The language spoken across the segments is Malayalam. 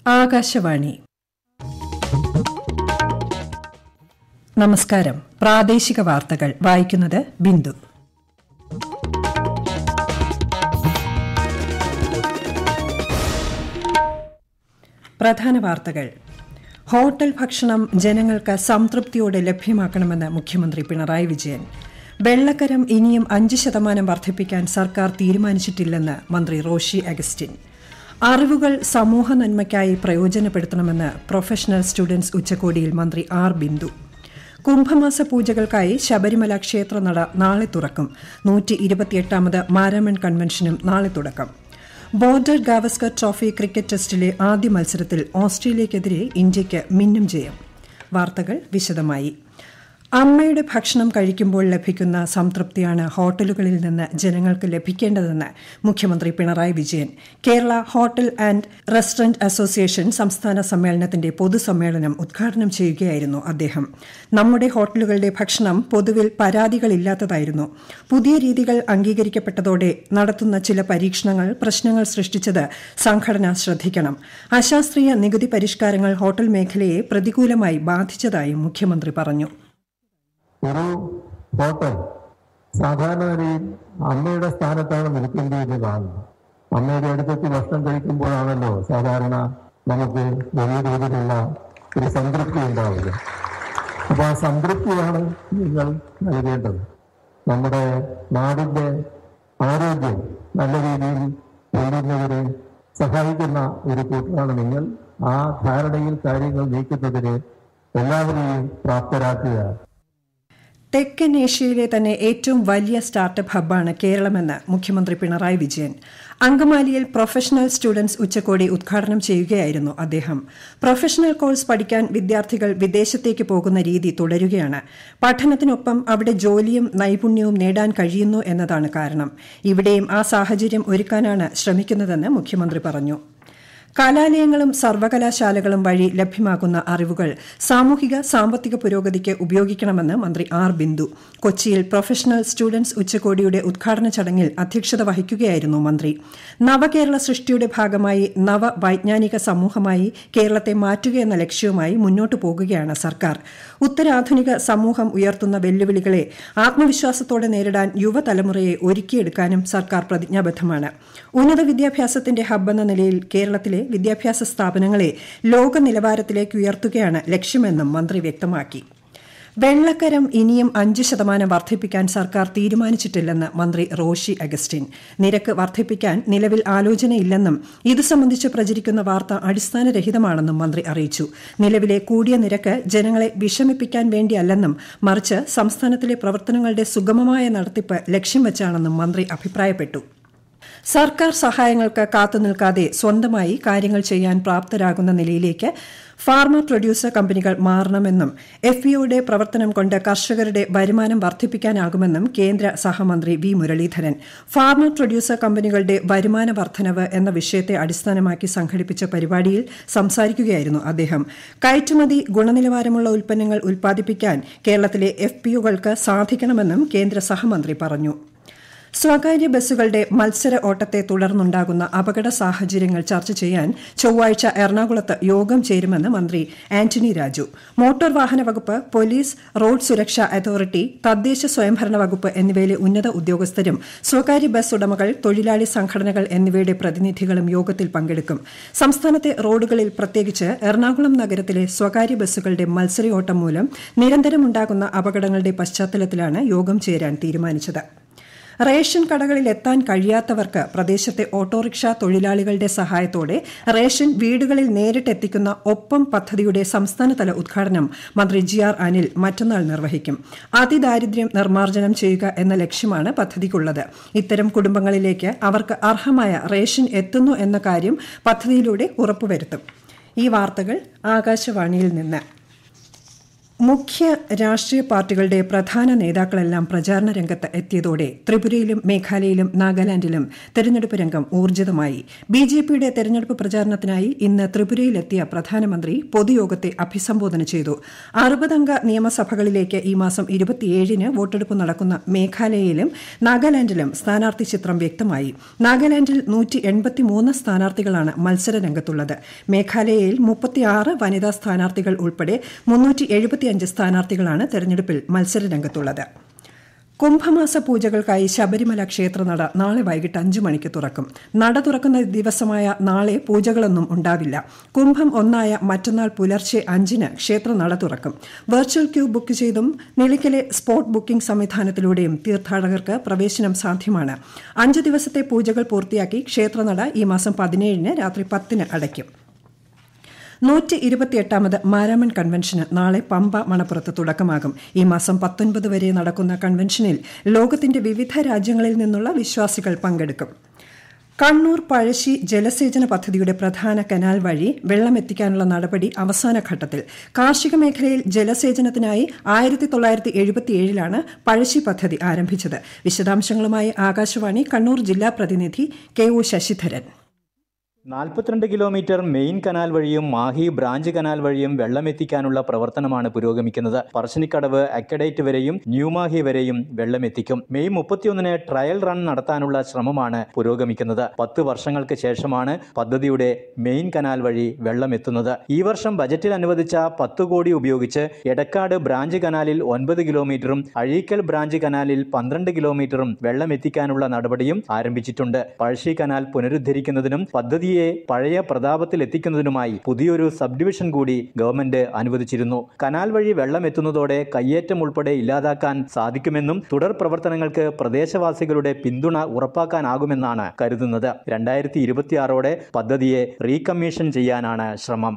ആകാശവാണി നമസ്കാരം പ്രാദേശിക വാർത്തകൾ വായിക്കുന്നത് ബിന്ദു പ്രധാന വാർത്തകൾ ഹോട്ടൽ ഭക്ഷണം ജനങ്ങൾക്ക് സംതൃപ്തിയോടെ ലഭ്യമാക്കണമെന്ന് മുഖ്യമന്ത്രി പിണറായി വിജയൻ വെള്ളക്കരം ഇനിയും അഞ്ച് ശതമാനം വർദ്ധിപ്പിക്കാൻ സർക്കാർ തീരുമാനിച്ചിട്ടില്ലെന്ന് മന്ത്രി റോഷി അഗസ്റ്റിൻ അറിവുകൾ സമൂഹ നന്മയ്ക്കായി പ്രയോജനപ്പെടുത്തണമെന്ന് പ്രൊഫഷണൽ സ്റ്റുഡൻസ് ഉച്ചകോടിയിൽ മന്ത്രി ആർ ബിന്ദു കുംഭമാസ പൂജകൾക്കായി ശബരിമല ക്ഷേത്രനട നാളെ തുറക്കും നൂറ്റി ഇരുപത്തിയെട്ടാമത് മാരാമൺ കൺവെൻഷനും നാളെ തുടക്കം ബോർഡർ ഗാവസ്കർ ട്രോഫി ക്രിക്കറ്റ് ടെസ്റ്റിലെ ആദ്യ മത്സരത്തിൽ ഓസ്ട്രേലിയയ്ക്കെതിരെ ഇന്ത്യയ്ക്ക് മിന്നും ജയം വാർത്തകൾ വിശദമായി അമ്മയുടെ ഭക്ഷണം കഴിക്കുമ്പോൾ ലഭിക്കുന്ന സംതൃപ്തിയാണ് ഹോട്ടലുകളിൽ നിന്ന് ജനങ്ങൾക്ക് ലഭിക്കേണ്ടതെന്ന് മുഖ്യമന്ത്രി Pinarayi Vijayan Kerala hotel and restaurant association സംസ്ഥാന സമ്മേളനത്തിന്റെ പൊതുസമ്മേളനം ഉദ്ഘാടനം ചെയ്യുകയായിരുന്നു അദ്ദേഹം നമ്മുടെ ഹോട്ടലുകളുടെ ഭക്ഷണം പൊതുവിൽ പരാതികളില്ലാത്തതായിരുന്നു പുതിയ രീതികൾ അംഗീകരിക്കപ്പെട്ടതോടെ നടത്തുന്ന ചില പരീക്ഷണങ്ങൾ പ്രശ്നങ്ങൾ സൃഷ്ടിച്ചത് സംഘടന ശ്രദ്ധിക്കണം അശാസ്ത്രീയ നികുതി പരിഷ്കാരങ്ങൾ ഹോട്ടൽ മേഖലയെ പ്രതികൂലമായി ബാധിച്ചതായും മുഖ്യമന്ത്രി പറഞ്ഞു ഒരു ഹോട്ടൽ സാധാരണ നിലയിൽ അമ്മയുടെ സ്ഥാനത്താണ് നിൽക്കേണ്ടതെന്ന് കാണുന്നു അമ്മയുടെ അടുത്തെത്തി ഭക്ഷണം കഴിക്കുമ്പോഴാണല്ലോ സാധാരണ നമുക്ക് വലിയ തോതിലുള്ള ഒരു സംതൃപ്തി ഉണ്ടാവുക അപ്പൊ ആ സംതൃപ്തിയാണ് നിങ്ങൾ നൽകേണ്ടത് നമ്മുടെ നാടിന്റെ ആരോഗ്യം നല്ല രീതിയിൽ കൊണ്ടുവരുന്നതിന് സഹായിക്കുന്ന ഒരു കൂട്ടരാണ് നിങ്ങൾ ആ ധാരണയിൽ കാര്യങ്ങൾ നീക്കുന്നതിന് എല്ലാവരെയും പ്രാപ്തരാക്കുക തെക്കൻ ഏഷ്യയിലെ തന്നെ ഏറ്റവും വലിയ സ്റ്റാർട്ടപ്പ് ഹബ്ബാണ് കേരളമെന്ന് മുഖ്യമന്ത്രി പിണറായി വിജയൻ അങ്കമാലിയിൽ പ്രൊഫഷണൽ സ്റ്റുഡൻസ് ഉച്ചകോടി ഉദ്ഘാടനം ചെയ്യുകയായിരുന്നു അദ്ദേഹം പ്രൊഫഷണൽ കോഴ്സ് പഠിക്കാൻ വിദ്യാർത്ഥികൾ വിദേശത്തേക്ക് പോകുന്ന രീതി തുടരുകയാണ് പഠനത്തിനൊപ്പം അവിടെ ജോലിയും നൈപുണ്യവും നേടാൻ കഴിയുന്നു എന്നതാണ് കാരണം ഇവിടെയും ആ സാഹചര്യം ഒരുക്കാനാണ് ശ്രമിക്കുന്നതെന്ന് മുഖ്യമന്ത്രി പറഞ്ഞു കലാലയങ്ങളും സർവകലാശാലകളും വഴി ലഭ്യമാകുന്ന അറിവുകൾ സാമൂഹിക സാമ്പത്തിക പുരോഗതിക്ക് ഉപയോഗിക്കണമെന്ന് മന്ത്രി ആർ ബിന്ദു കൊച്ചിയിൽ പ്രൊഫഷണൽ സ്റ്റുഡൻസ് ഉച്ചകോടിയുടെ ഉദ്ഘാടന ചടങ്ങിൽ അധ്യക്ഷത വഹിക്കുകയായിരുന്നു മന്ത്രി നവകേരള സൃഷ്ടിയുടെ ഭാഗമായി നവ വൈജ്ഞാനിക സമൂഹമായി കേരളത്തെ മാറ്റുകയെന്ന ലക്ഷ്യവുമായി മുന്നോട്ടു പോകുകയാണ് സർക്കാർ ഉത്തരാധുനിക സമൂഹം ഉയർത്തുന്ന വെല്ലുവിളികളെ ആത്മവിശ്വാസത്തോടെ നേരിടാൻ യുവതലമുറയെ ഒരുക്കിയെടുക്കാനും സർക്കാർ പ്രതിജ്ഞാബദ്ധമാണ് ഉന്നത വിദ്യാഭ്യാസത്തിന്റെ ഹബ്ബെന്ന നിലയിൽ കേരളത്തിലെ വിദ്യാഭ്യാസ സ്ഥാപനങ്ങളെ ലോക നിലവാരത്തിലേക്ക് ഉയർത്തുകയാണ് ലക്ഷ്യമെന്നും മന്ത്രി വ്യക്തമാക്കി വെള്ളക്കരം ഇനിയും അഞ്ച് ശതമാനം വർദ്ധിപ്പിക്കാൻ സർക്കാർ തീരുമാനിച്ചിട്ടില്ലെന്ന് മന്ത്രി റോഷി അഗസ്റ്റിൻ നിരക്ക് വർദ്ധിപ്പിക്കാൻ നിലവിൽ ആലോചനയില്ലെന്നും ഇത് സംബന്ധിച്ച് പ്രചരിക്കുന്ന വാർത്ത അടിസ്ഥാനരഹിതമാണെന്നും മന്ത്രി അറിയിച്ചു നിലവിലെ കൂടിയ നിരക്ക് ജനങ്ങളെ വിഷമിപ്പിക്കാൻ വേണ്ടിയല്ലെന്നും മറിച്ച് സംസ്ഥാനത്തിലെ പ്രവർത്തനങ്ങളുടെ സുഗമമായ നടത്തിപ്പ് ലക്ഷ്യം വെച്ചാണെന്നും മന്ത്രി അഭിപ്രായപ്പെട്ടു സർക്കാർ സഹായങ്ങൾക്ക് കാത്തുനിൽക്കാതെ സ്വന്തമായി കാര്യങ്ങൾ ചെയ്യാൻ പ്രാപ്തരാകുന്ന നിലയിലേക്ക് ഫാർമ പ്രൊഡ്യൂസർ കമ്പനികൾ മാറണമെന്നും എഫ് പിയുടെ പ്രവർത്തനം കൊണ്ട് കർഷകരുടെ വരുമാനം വർദ്ധിപ്പിക്കാനാകുമെന്നും കേന്ദ്ര സഹമന്ത്രി വി മുരളീധരൻ ഫാർമ പ്രൊഡ്യൂസർ കമ്പനികളുടെ വരുമാന വർധനവ് എന്ന വിഷയത്തെ അടിസ്ഥാനമാക്കി സംഘടിപ്പിച്ച പരിപാടിയിൽ സംസാരിക്കുകയായിരുന്നു അദ്ദേഹം കയറ്റുമതി ഗുണനിലവാരമുള്ള ഉൽപ്പന്നങ്ങൾ ഉൽപ്പാദിപ്പിക്കാൻ കേരളത്തിലെ എഫ് പിയുകൾക്ക് സാധിക്കണമെന്നും കേന്ദ്ര സഹമന്ത്രി പറഞ്ഞു സ്വകാര്യ ബസ്സുകളുടെ മത്സര ഓട്ടത്തെ തുടർന്നുണ്ടാകുന്ന അപകട സാഹചര്യങ്ങൾ ചർച്ച ചെയ്യാൻ ചൊവ്വാഴ്ച എറണാകുളത്ത് യോഗം ചേരുമെന്ന് മന്ത്രി ആന്റണി രാജു മോട്ടോർ വാഹന വകുപ്പ് പോലീസ് റോഡ് സുരക്ഷാ അതോറിറ്റി തദ്ദേശ സ്വയംഭരണ വകുപ്പ് എന്നിവയിലെ ഉന്നത ഉദ്യോഗസ്ഥരും സ്വകാര്യ ബസ് ഉടമകൾ തൊഴിലാളി സംഘടനകൾ എന്നിവയുടെ പ്രതിനിധികളും യോഗത്തിൽ പങ്കെടുക്കും സംസ്ഥാനത്തെ റോഡുകളിൽ പ്രത്യേകിച്ച് എറണാകുളം നഗരത്തിലെ സ്വകാര്യ ബസ്സുകളുടെ മത്സരയോട്ടം മൂലം നിരന്തരമുണ്ടാകുന്ന അപകടങ്ങളുടെ പശ്ചാത്തലത്തിലാണ് യോഗം ചേരാൻ തീരുമാനിച്ചത് റേഷൻ കടകളിൽ എത്താൻ കഴിയാത്തവർക്ക് പ്രദേശത്തെ ഓട്ടോറിക്ഷ തൊഴിലാളികളുടെ സഹായത്തോടെ റേഷൻ വീടുകളിൽ നേരിട്ടെത്തിക്കുന്ന ഒപ്പം പദ്ധതിയുടെ സംസ്ഥാനതല ഉദ്ഘാടനം മന്ത്രി ജി ആർ അനിൽ മറ്റന്നാൾ നിർവഹിക്കും അതിദാരിദ്ര്യം നിർമ്മാർജ്ജനം ചെയ്യുക എന്ന ലക്ഷ്യമാണ് പദ്ധതിക്കുള്ളത് ഇത്തരം കുടുംബങ്ങളിലേക്ക് അവർക്ക് അർഹമായ റേഷൻ എത്തുന്നു എന്ന കാര്യം പദ്ധതിയിലൂടെ ഉറപ്പുവരുത്തും ഈ വാർത്തകൾ ആകാശവാണിയിൽ നിന്ന് മുഖ്യ രാഷ്ട്രീയ പാർട്ടികളുടെ പ്രധാന നേതാക്കളെല്ലാം പ്രചാരണ രംഗത്ത് എത്തിയതോടെ ത്രിപുരയിലും മേഘാലയയിലും നാഗാലാൻഡിലും തെരഞ്ഞെടുപ്പ് രംഗം ഊർജിതമായി ബി ജെ പിയുടെ തെരഞ്ഞെടുപ്പ് പ്രചാരണത്തിനായി ഇന്ന് ത്രിപുരയിലെത്തിയ പ്രധാനമന്ത്രി പൊതുയോഗത്തെ അഭിസംബോധന ചെയ്തു അറുപതംഗ നിയമസഭകളിലേക്ക് ഈ മാസം ഇരുപത്തിയേഴിന് വോട്ടെടുപ്പ് നടക്കുന്ന മേഘാലയയിലും നാഗാലാൻഡിലും സ്ഥാനാർത്ഥി ചിത്രം വ്യക്തമായി നാഗാലാൻഡിൽ നൂറ്റി എൺപത്തിമൂന്ന് സ്ഥാനാർത്ഥികളാണ് മത്സര രംഗത്തുള്ളത് മേഘാലയയിൽ മുപ്പത്തിയാറ് വനിതാ സ്ഥാനാർത്ഥികൾ ഉൾപ്പെടെ മുന്നൂറ്റി എഴുപത്തിയഞ്ച് സ്ഥാനാർത്ഥികളാണ് തെരഞ്ഞെടുപ്പിൽ മത്സര രംഗത്തുള്ളത് കുംഭമാസ പൂജകൾക്കായി ശബരിമല ക്ഷേത്രനട നാളെ വൈകിട്ട് അഞ്ചു മണിക്ക് തുറക്കും നട തുറക്കുന്ന ദിവസമായ നാളെ പൂജകളൊന്നും ഉണ്ടാവില്ല കുംഭം ഒന്നായ മറ്റന്നാൾ പുലർച്ചെ അഞ്ചിന് ക്ഷേത്രനട തുറക്കും വെർച്വൽ ക്യൂ ബുക്ക് ചെയ്തും നിലയ്ക്കലെ സ്പോട്ട് ബുക്കിംഗ് സംവിധാനത്തിലൂടെയും തീർത്ഥാടകർക്ക് പ്രവേശനം സാധ്യമാണ് അഞ്ച് ദിവസത്തെ പൂജകൾ പൂർത്തിയാക്കി ക്ഷേത്രനട ഈ മാസം പതിനേഴിന് രാത്രി പത്തിന് അടയ്ക്കും നൂറ്റി ഇരുപത്തിയെട്ടാമത് മാരാമൺ കൺവെൻഷന് നാളെ പമ്പ മണപ്പുറത്ത് തുടക്കമാകും ഈ മാസം പത്തൊൻപത് വരെ നടക്കുന്ന കൺവെൻഷനിൽ ലോകത്തിന്റെ വിവിധ രാജ്യങ്ങളിൽ നിന്നുള്ള വിശ്വാസികൾ പങ്കെടുക്കും കണ്ണൂർ പഴശ്ശി ജലസേചന പദ്ധതിയുടെ പ്രധാന കനാൽ വഴി വെള്ളമെത്തിക്കാനുള്ള നടപടി അവസാന ഘട്ടത്തിൽ കാർഷിക മേഖലയിൽ ജലസേചനത്തിനായി ആയിരത്തി തൊള്ളായിരത്തി എഴുപത്തിയേഴിലാണ് പഴശ്ശി പദ്ധതി ആരംഭിച്ചത് വിശദാംശങ്ങളുമായി ആകാശവാണി കണ്ണൂർ ജില്ലാ പ്രതിനിധി കെ ഒ ശശിധരൻ നാൽപ്പത്തിരണ്ട് കിലോമീറ്റർ മെയിൻ കനാൽ വഴിയും മാഹി ബ്രാഞ്ച് കനാൽ വഴിയും വെള്ളമെത്തിക്കാനുള്ള പ്രവർത്തനമാണ് പുരോഗമിക്കുന്നത് പറശ്ശിനിക്കടവ് അക്കഡേറ്റ് വരെയും ന്യൂമാഹി വരെയും വെള്ളമെത്തിക്കും മെയ് മുപ്പത്തിയൊന്നിന് ട്രയൽ റൺ നടത്താനുള്ള ശ്രമമാണ് പുരോഗമിക്കുന്നത് പത്ത് വർഷങ്ങൾക്ക് ശേഷമാണ് പദ്ധതിയുടെ മെയിൻ കനാൽ വഴി വെള്ളമെത്തുന്നത് ഈ വർഷം ബജറ്റിൽ അനുവദിച്ച പത്ത് കോടി ഉപയോഗിച്ച് എടക്കാട് ബ്രാഞ്ച് കനാലിൽ ഒൻപത് കിലോമീറ്ററും അഴീക്കൽ ബ്രാഞ്ച് കനാലിൽ പന്ത്രണ്ട് കിലോമീറ്ററും വെള്ളമെത്തിക്കാനുള്ള നടപടിയും ആരംഭിച്ചിട്ടുണ്ട് പഴശ്ശി കനാൽ പുനരുദ്ധരിക്കുന്നതിനും പദ്ധതി പദ്ധതിയെ പഴയ പ്രതാപത്തിൽ എത്തിക്കുന്നതിനുമായി പുതിയൊരു സബ് ഡിവിഷൻ കൂടി ഗവൺമെന്റ് അനുവദിച്ചിരുന്നു കനാൽ വഴി വെള്ളം എത്തുന്നതോടെ കയ്യേറ്റം ഉൾപ്പെടെ ഇല്ലാതാക്കാൻ സാധിക്കുമെന്നും തുടർ പ്രവർത്തനങ്ങൾക്ക് പ്രദേശവാസികളുടെ പിന്തുണ ഉറപ്പാക്കാനാകുമെന്നാണ് കരുതുന്നത് രണ്ടായിരത്തി ഇരുപത്തിയാറോടെ പദ്ധതിയെ റീകമ്മീഷൻ ചെയ്യാനാണ് ശ്രമം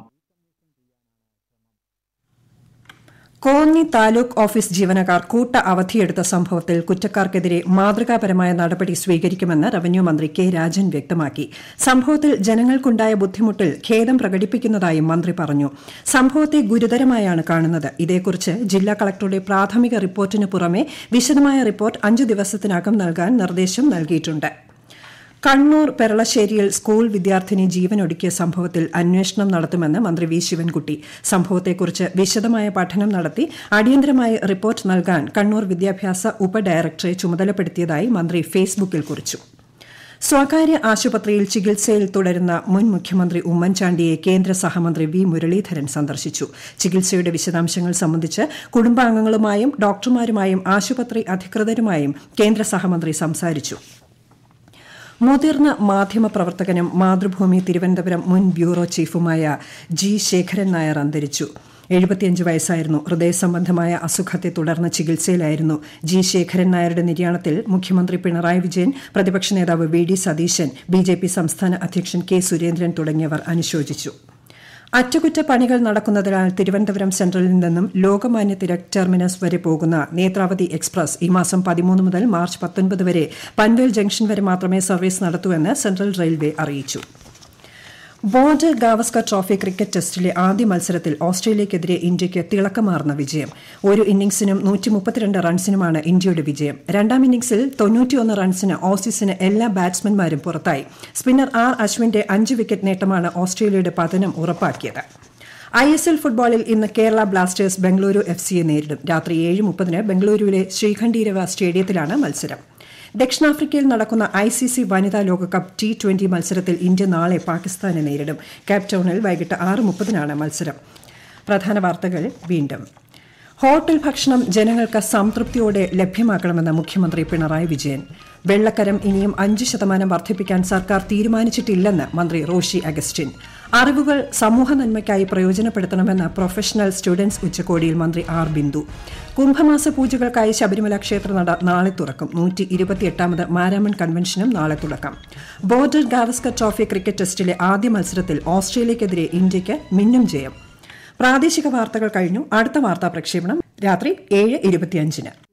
കോന്നി താലൂക്ക് ഓഫീസ് ജീവനക്കാർ കൂട്ട അവധിയെടുത്ത സംഭവത്തിൽ കുറ്റക്കാർക്കെതിരെ മാതൃകാപരമായ നടപടി സ്വീകരിക്കുമെന്ന് റവന്യൂ മന്ത്രി കെ രാജൻ വ്യക്തമാക്കി സംഭവത്തിൽ ജനങ്ങൾക്കുണ്ടായ ബുദ്ധിമുട്ടിൽ ഖേദം പ്രകടിപ്പിക്കുന്നതായും മന്ത്രി പറഞ്ഞു സംഭവത്തെ ഗുരുതരമായാണ് കാണുന്നത് ഇതേക്കുറിച്ച് ജില്ലാ കളക്ടറുടെ പ്രാഥമിക റിപ്പോർട്ടിന് പുറമെ വിശദമായ റിപ്പോർട്ട് അഞ്ചു ദിവസത്തിനകം നൽകാൻ നിർദ്ദേശം നൽകിയിട്ടുണ്ട് കണ്ണൂർ പെരളശ്ശേരിയിൽ സ്കൂൾ വിദ്യാർത്ഥിനി ജീവനൊടുക്കിയ സംഭവത്തിൽ അന്വേഷണം നടത്തുമെന്ന് മന്ത്രി വി ശിവൻകുട്ടി സംഭവത്തെക്കുറിച്ച് വിശദമായ പഠനം നടത്തി അടിയന്തരമായി റിപ്പോർട്ട് നൽകാൻ കണ്ണൂർ വിദ്യാഭ്യാസ ഉപഡയറക്ടറെ ചുമതലപ്പെടുത്തിയതായി മന്ത്രി ഫേസ്ബുക്കിൽ കുറിച്ചു സ്വകാര്യ ആശുപത്രിയിൽ ചികിത്സയിൽ തുടരുന്ന മുൻ മുഖ്യമന്ത്രി ഉമ്മൻചാണ്ടിയെ കേന്ദ്ര സഹമന്ത്രി വി മുരളീധരൻ സന്ദർശിച്ചു ചികിത്സയുടെ വിശദാംശങ്ങൾ സംബന്ധിച്ച് കുടുംബാംഗങ്ങളുമായും ഡോക്ടർമാരുമായും ആശുപത്രി അധികൃതരുമായും കേന്ദ്ര സഹമന്ത്രി സംസാരിച്ചു മുതിർന്ന മാധ്യമപ്രവർത്തകനും മാതൃഭൂമി തിരുവനന്തപുരം മുൻ ബ്യൂറോ ചീഫുമായ ജി ശേഖരൻ നായർ അന്തരിച്ചു എഴുപത്തിയഞ്ച് വയസ്സായിരുന്നു ഹൃദയ സംബന്ധമായ അസുഖത്തെ തുടർന്ന് ചികിത്സയിലായിരുന്നു ജി ശേഖരൻ നായരുടെ നിര്യാണത്തിൽ മുഖ്യമന്ത്രി പിണറായി വിജയൻ പ്രതിപക്ഷ നേതാവ് V D Satheesan B J P സംസ്ഥാന അധ്യക്ഷൻ കെ സുരേന്ദ്രൻ തുടങ്ങിയവർ അനുശോചിച്ചു അറ്റകുറ്റപ്പണികൾ നടക്കുന്നതിനാൽ തിരുവനന്തപുരം സെൻട്രലിൽ നിന്നും ലോകമാന്യ തിരക്ക് ടെർമിനസ് വരെ പോകുന്ന നേത്രാവതി എക്സ്പ്രസ് ഈ മാസം പതിമൂന്ന് മുതൽ മാർച്ച് പത്തൊൻപത് വരെ പൻവേൽ ജംഗ്ഷൻ വരെ മാത്രമേ സർവീസ് നടത്തൂവെന്ന് സെൻട്രൽ റെയിൽവേ അറിയിച്ചു ബോർഡർ ഗാവസ്കർ ട്രോഫി ക്രിക്കറ്റ് ടെസ്റ്റിലെ ആദ്യ മത്സരത്തിൽ ഓസ്ട്രേലിയയ്ക്കെതിരെ ഇന്ത്യയ്ക്ക് തിളക്കമാർന്ന വിജയം ഒരു ഇന്നിംഗ്സിനും നൂറ്റി മുപ്പത്തിരണ്ട് റൺസിനുമാണ് ഇന്ത്യയുടെ വിജയം രണ്ടാം ഇന്നിംഗ്സിൽ തൊണ്ണൂറ്റിയൊന്ന് റൺസിന് ഓസീസിന് എല്ലാ ബാറ്റ്സ്മാൻമാരും പുറത്തായി സ്പിന്നർ ആർ അശ്വിന്റെ അഞ്ച് വിക്കറ്റ് നേട്ടമാണ് ഓസ്ട്രേലിയയുടെ പതനം ഉറപ്പാക്കിയത് ഐ എസ് എൽ ഫുട്ബോളിൽ ഇന്ന് കേരള ബ്ലാസ്റ്റേഴ്സ് ബംഗളൂരു എഫ് സിയെ നേരിടും രാത്രി ഏഴ് മുപ്പതിന് ബംഗളൂരുവിലെ ശ്രീഖണ്ഡീരവ സ്റ്റേഡിയത്തിലാണ് മത്സരം ദക്ഷിണാഫ്രിക്കയിൽ നടക്കുന്ന ഐ സി സി വനിതാ ലോകകപ്പ് ടി ട്വന്റി മത്സരത്തിൽ ഇന്ത്യ നാളെ പാകിസ്ഥാനെ നേരിടും കേപ് ടൌണിൽ വൈകിട്ട് ആറ് മുപ്പതിനാണ് മത്സരം പ്രധാന വാർത്തകൾ വീണ്ടും ഹോട്ടൽ ഭക്ഷണം ജനങ്ങൾക്ക് സംതൃപ്തിയോടെ ലഭ്യമാക്കണമെന്ന് മുഖ്യമന്ത്രി പിണറായി വിജയൻ വെള്ളക്കരം ഇനിയും അഞ്ച് ശതമാനം വർദ്ധിപ്പിക്കാൻ സർക്കാർ തീരുമാനിച്ചിട്ടില്ലെന്ന് മന്ത്രി റോഷി അഗസ്റ്റിൻ അറിവുകൾ സമൂഹ നന്മയ്ക്കായി പ്രയോജനപ്പെടുത്തണമെന്ന് പ്രൊഫഷണൽ സ്റ്റുഡൻസ് ഉച്ചകോടിയിൽ മന്ത്രി ആർ ബിന്ദു കുംഭമാസ പൂജകൾക്കായി ശബരിമല ക്ഷേത്രനട നാളെ തുറക്കും നൂറ്റി ഇരുപത്തിയെട്ടാമത് മാരാമൺ കൺവെൻഷനും നാളെ തുടക്കം ബോർഡർ ഗാവസ്കർ ട്രോഫി ക്രിക്കറ്റ് ടെസ്റ്റിലെ ആദ്യ മത്സരത്തിൽ ഓസ്ട്രേലിയയ്ക്കെതിരെ ഇന്ത്യയ്ക്ക് മിന്നും ജയം പ്രാദേശിക വാർത്തകൾ കഴിഞ്ഞു അടുത്ത വാർത്താ പ്രക്ഷേപണം രാത്രി ഏഴ് ഇരുപത്തിയഞ്ചിന്